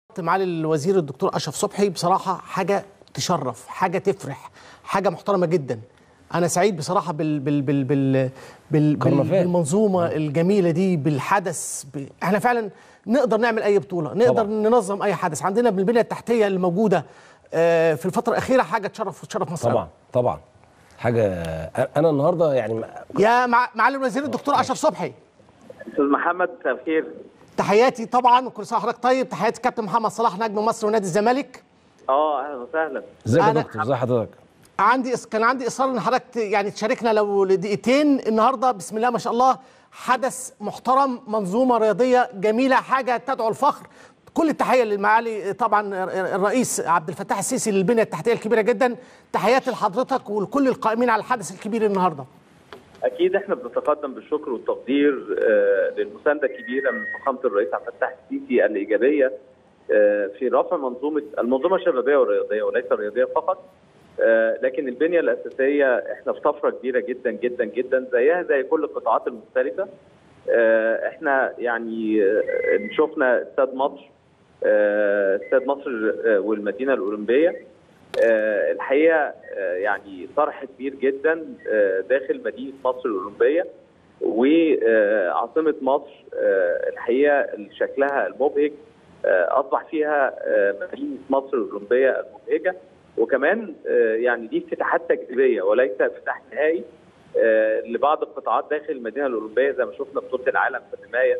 معالي الوزير الدكتور اشرف صبحي بصراحه حاجه تشرف حاجه تفرح حاجه محترمه جدا انا سعيد بصراحه بال بال بال بال, بال كرنفال. بالمنظومه الجميله دي بالحدث ب... احنا فعلا نقدر نعمل اي بطوله نقدر طبعاً. ننظم اي حدث عندنا بالبنيه التحتيه اللي موجوده آه، في الفتره الاخيره حاجه تشرف تشرف مصر طبعا طبعا حاجه انا النهارده يعني يا مع... معالي الوزير الدكتور اشرف صبحي استاذ محمد مساء الخير تحياتي طبعا وكل سنه وحضرتك طيب تحياتي كابتن محمد صلاح نجم مصر ونادي الزمالك اه اهلا وسهلا ازيك يا أنا- دكتور ازي حضرتك عندي كان عندي اصرار ان حضرتك ت- يعني تشاركنا لو لدقيقتين النهارده بسم الله ما شاء الله حدث محترم منظومه رياضيه جميله حاجه تدعو الفخر كل التحيه للمعالي طبعا الرئيس عبد الفتاح السيسي للبنيه التحتيه الكبيره جدا تحياتي لحضرتك ولكل القائمين على الحدث الكبير النهارده اكيد احنا بنتقدم بالشكر والتقدير آه، للمسانده الكبيره من فخامه الرئيس عبد الفتاح السيسي الايجابيه آه، في رفع منظومه المنظومه الشبابيه والرياضيه وليس الرياضيه فقط آه، لكن البنيه الاساسيه احنا في طفره كبيره جدا جدا جدا زيها زي كل القطاعات المختلفه آه، احنا يعني آه، شفنا استاد مصر آه، استاد مصر آه، والمدينه الاولمبيه آه، الحقيقه آه، يعني طرح كبير جدا آه، داخل مدينه مصر الاولمبيه وعاصمه مصر آه، الحقيقه شكلها المبهج آه، اصبح فيها آه، مدينه مصر الاولمبيه المبهجه وكمان آه، يعني دي افتتاحات تجريبيه وليس افتتاح نهائي آه، لبعض القطاعات داخل المدينه الاولمبيه زي ما شفنا بطوله العالم في الرمايه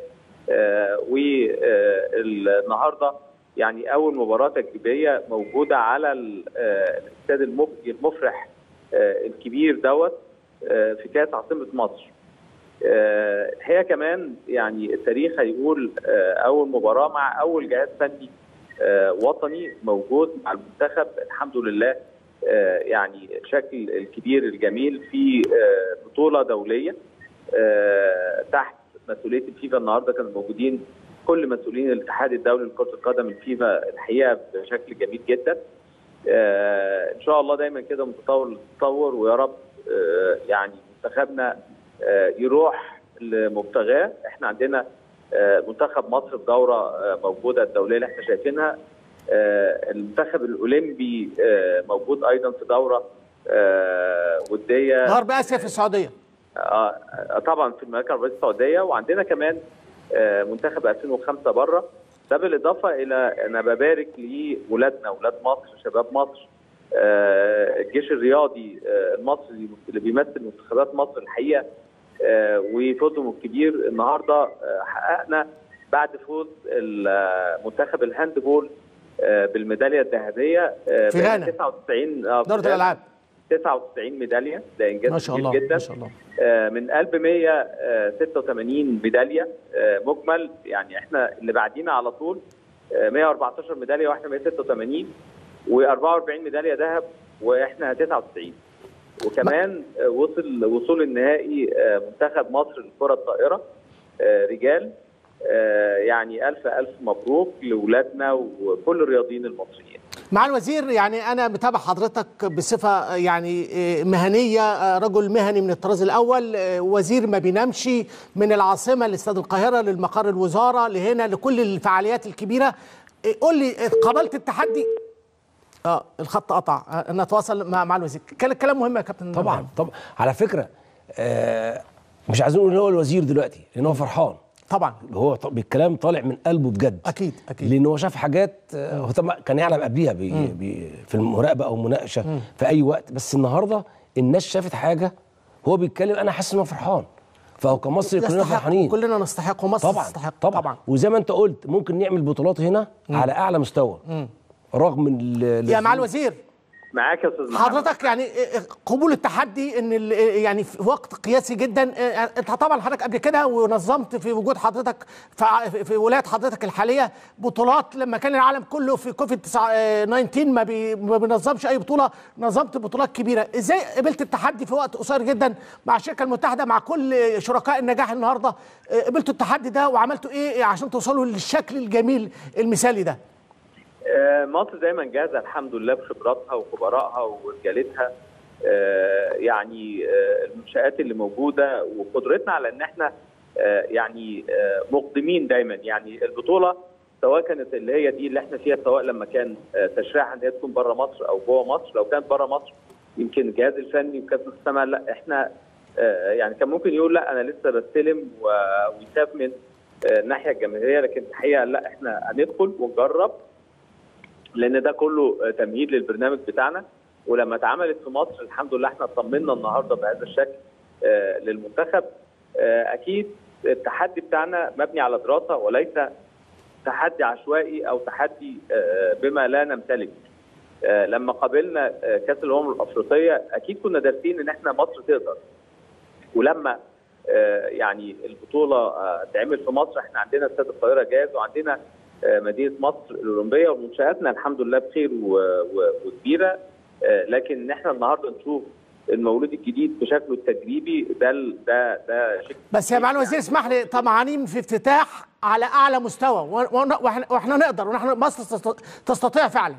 والنهارده يعني اول مباراه تجريبيه موجوده على ال- آه، الاستاد المب- المفرح آه، الكبير دوت آه، في كاس عاصمه مصر. آه، الحقيقه كمان يعني التاريخ هيقول آه، اول مباراه مع اول جهاز فني آه، وطني موجود مع المنتخب الحمد لله آه، يعني الشكل الكبير الجميل في آه، بطوله دوليه آه، تحت مسؤوليه الفيفا النهارده كانوا موجودين كل مسؤولين الاتحاد الدولي لكره القدم الفيفا الحقيقه بشكل جميل جدا آه، ان شاء الله دايما كده متطور للتطور ويا رب آه، يعني منتخبنا آه، يروح لمبتغاه احنا عندنا آه، منتخب مصر في دوره آه، موجوده الدوليه اللي احنا شايفينها آه، المنتخب الاولمبي آه، موجود ايضا في دوره آه، وديه غرب اسيا في السعوديه آه، آه، طبعا في المملكه العربيه السعوديه وعندنا كمان آه، منتخب 2005 بره ده بالاضافه الى انا ببارك لاولادنا اولاد مصر شباب مصر آه، الجيش الرياضي آه، المصري اللي بيمثل منتخبات مصر الحقيقه آه، وفوزهم الكبير النهارده آه، حققنا بعد فوز ال- آه، منتخب الهاندبول آه، بالميداليه الذهبيه آه، في بين غانا. 99 آه، دورة الالعاب 99 ميداليه ده انجاز ما شاء كبير الله جدا ما شاء الله آه، من قلب 186 ميداليه آه، مجمل يعني احنا اللي بعدينا على طول آه، 114 ميداليه واحنا 186 و44 ميداليه ذهب واحنا 99 وكمان آه، وصل وصول النهائي آه، منتخب مصر للكره الطائره آه، رجال آه، يعني الف الف مبروك لاولادنا وكل الرياضيين المصريين مع الوزير يعني انا متابع حضرتك بصفه يعني آه، مهنيه آه، رجل مهني من الطراز الاول آه، وزير ما بينامش من العاصمه لاستاد القاهره للمقر الوزاره لهنا لكل الفعاليات الكبيره آه، قول لي آه، قابلت التحدي اه الخط قطع آه، انا اتواصل مع مع الوزير كان الكلام مهم يا كابتن طبعا طبعا على فكره آه مش عايزين نقول ان هو الوزير دلوقتي لان هو فرحان طبعا هو ط- بالكلام طالع من قلبه بجد اكيد اكيد لان هو شاف حاجات آه، هو طبعا كان يعلم قبليها بي بي في المراقبه او مناقشه في اي وقت بس النهارده الناس شافت حاجه هو بيتكلم انا حاسس ان هو فرحان فهو كمصري كلنا يستحق فرحانين كلنا نستحق ومصر طبعا تستحق طبعا طبعا وزي ما انت قلت ممكن نعمل بطولات هنا على اعلى مستوى رغم ال- يا مع ال- الوزير معاك يا استاذ محمد حضرتك يعني قبول التحدي ان ال- يعني في وقت قياسي جدا انت طبعا حضرتك قبل كده ونظمت في وجود حضرتك في- في ولايه حضرتك الحاليه بطولات لما كان العالم كله في كوفيد 19 ما بي- ما بينظمش اي بطوله نظمت بطولات كبيره ازاي قبلت التحدي في وقت قصير جدا مع الشركه المتحده مع كل شركاء النجاح النهارده قبلتوا التحدي ده وعملتوا ايه عشان توصلوا للشكل الجميل المثالي ده آه، مصر دايما جاهزه الحمد لله بخبراتها وخبرائها ورجالتها آه، يعني آه، المنشآت اللي موجوده وقدرتنا على ان احنا آه، يعني آه، مقدمين دايما يعني البطوله سواء كانت اللي هي دي اللي احنا فيها سواء لما كان آه، تشريعها ان هي تكون بره مصر او جوه مصر لو كانت بره مصر يمكن الجهاز الفني وكاس السماء لا احنا آه، يعني كان ممكن يقول لا انا لسه بستلم و- ويخاف من آه، الناحيه الجماهيريه لكن الحقيقه لا احنا هندخل ونجرب لان ده كله آه، تمهيد للبرنامج بتاعنا ولما اتعملت في مصر الحمد لله احنا اطمنا النهارده بهذا الشكل آه، للمنتخب آه، اكيد التحدي بتاعنا مبني على دراسه وليس تحدي عشوائي او تحدي آه، بما لا نمتلك آه، لما قابلنا آه، كاس الامم الافريقيه اكيد كنا دارسين ان احنا مصر تقدر ولما آه، يعني البطوله آه، تعمل في مصر احنا عندنا استاد القاهره جاهز وعندنا آه، مدينه مصر الاولمبيه ومنشاتنا الحمد لله بخير و- و- وكبيره آه، لكن ان احنا النهارده نشوف المولود الجديد بشكله التجريبي ده ال- ده ده شيء بس يا معالي الوزير اسمح لي طمعانين في افتتاح على اعلى مستوى و- ون- واحنا واحنا نقدر ونحن مصر تست- تستطيع فعلا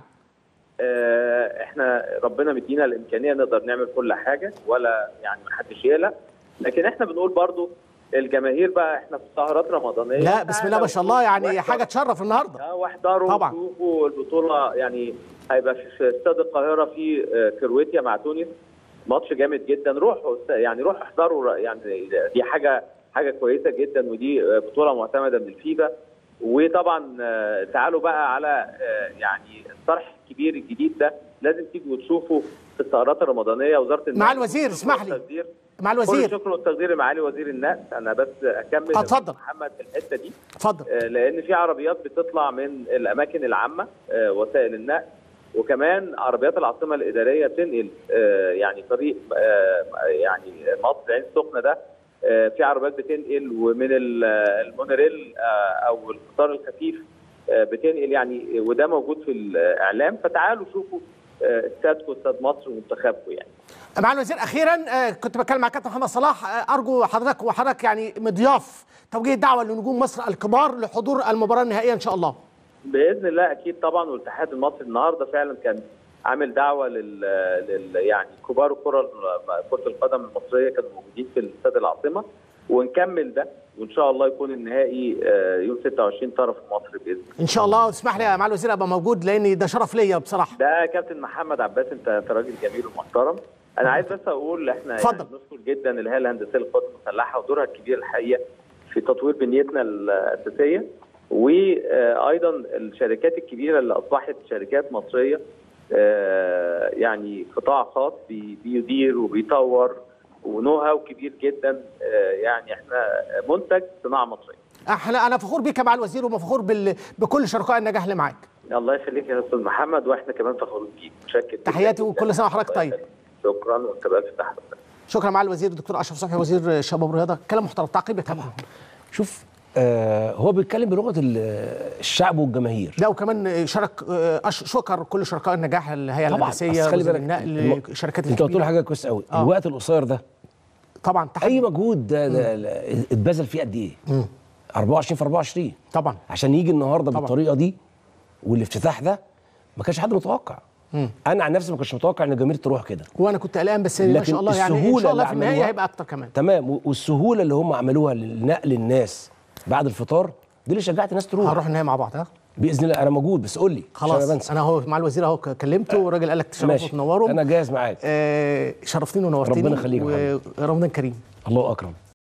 آه، احنا ربنا مدينا الامكانيه نقدر نعمل كل حاجه ولا يعني محدش يقلق لكن احنا بنقول برضو الجماهير بقى احنا في سهرات رمضانيه لا بسم الله ما شاء الله يعني واحضر- حاجه تشرف النهارده اه واحضروا طبعا. وشوفوا البطوله يعني هيبقى في في استاد القاهره في آه، كرواتيا مع تونس ماتش جامد جدا روحوا است- يعني روحوا احضروا يعني دي حاجه حاجه كويسه جدا ودي آه، بطوله معتمده من الفيفا وطبعا آه، تعالوا بقى على آه، يعني الطرح الكبير الجديد ده لازم تيجوا وتشوفوا في السهرات الرمضانيه وزاره النقل مع الوزير، اسمح لي. والتقدير. مع كل الوزير الشكر والتقدير لمعالي وزير النقل انا بس اكمل اتفضل. محمد في الحته دي اتفضل آه، لان في عربيات بتطلع من الاماكن العامه آه، وسائل النقل وكمان عربيات العاصمه الاداريه بتنقل آه، يعني طريق آه، يعني مصر عين السخنه ده آه، في عربيات بتنقل ومن ال- المونوريل آه، او القطار الخفيف آه، بتنقل يعني وده موجود في الاعلام فتعالوا شوفوا آه، استادكم استاد مصر ومنتخبكم يعني مع الوزير اخيرا آه، كنت بتكلم مع كابتن محمد صلاح آه، ارجو حضرتك وحضرتك يعني مضياف توجيه دعوه لنجوم مصر الكبار لحضور المباراه النهائيه ان شاء الله باذن الله اكيد طبعا والاتحاد المصري النهارده فعلا كان عامل دعوه لل, لل... يعني كبار الكره كره القدم المصريه كانوا موجودين في استاد العاصمه ونكمل ده وان شاء الله يكون النهائي آه، يوم 26 طرف مصر باذن الله ان شاء الله اسمح لي يا معالي الوزير ابقى موجود لان ده شرف ليا بصراحه ده كابتن محمد عباس انت انت راجل جميل ومحترم انا عايز بس اقول احنا اتفضل. يعني نشكر جدا الهيئه الهندسيه للقوات المسلحه ودورها الكبير الحقيقه في تطوير بنيتنا الاساسيه وايضا الشركات الكبيره اللي اصبحت شركات مصريه آه، يعني قطاع خاص بي- بيدير وبيطور ونو هاو كبير جدا آه، يعني احنا منتج صناعه مصريه احنا انا فخور بيك يا معالي الوزير وفخور بال... بكل شركاء النجاح اللي معاك الله يخليك يا استاذ محمد واحنا كمان فخورين بيك متشكر جداً تحياتي جداً. وكل سنة وحضرتك الله طيب. يخليك. شكرا وانت بقى في تحت شكرا معالي الوزير الدكتور اشرف صبحي وزير الشباب والرياضه كلام محترم تعقيب يا كابتن شوف آه هو بيتكلم بلغه ال- الشعب والجماهير لا وكمان شارك آه، أش- شكر كل شركاء النجاح الهيئه طبعا الهندسيه بس خلي وزير بالك النقل الم- الشركات انت قلت له الكبيرة. حاجه كويسه قوي آه. الوقت القصير ده طبعا تحدي اي مجهود ده, ده ده اتبذل فيه قد ايه 24 في 24 طبعا عشان يجي النهارده طبعا. بالطريقه دي والافتتاح ده ما كانش حد متوقع انا عن نفسي ما كنتش متوقع ان الجماهير تروح كده وانا كنت قلقان بس ما لكن شاء الله يعني ان السهولة شاء الله اللي في النهايه عملوها- هيبقى اكتر كمان تمام و- والسهوله اللي هم عملوها لنقل الناس بعد الفطار دي اللي شجعت الناس تروح هنروح النهايه مع بعض ها باذن الله انا موجود بس قول لي عشان خلاص أنا بنسى انا هو مع الوزير اهو كلمته والراجل قال لك تشرفوا ماشي وتنوروا انا جاهز معاك آه شرفتني ونورتني ربنا يخليك يا ورمضان كريم الله اكرم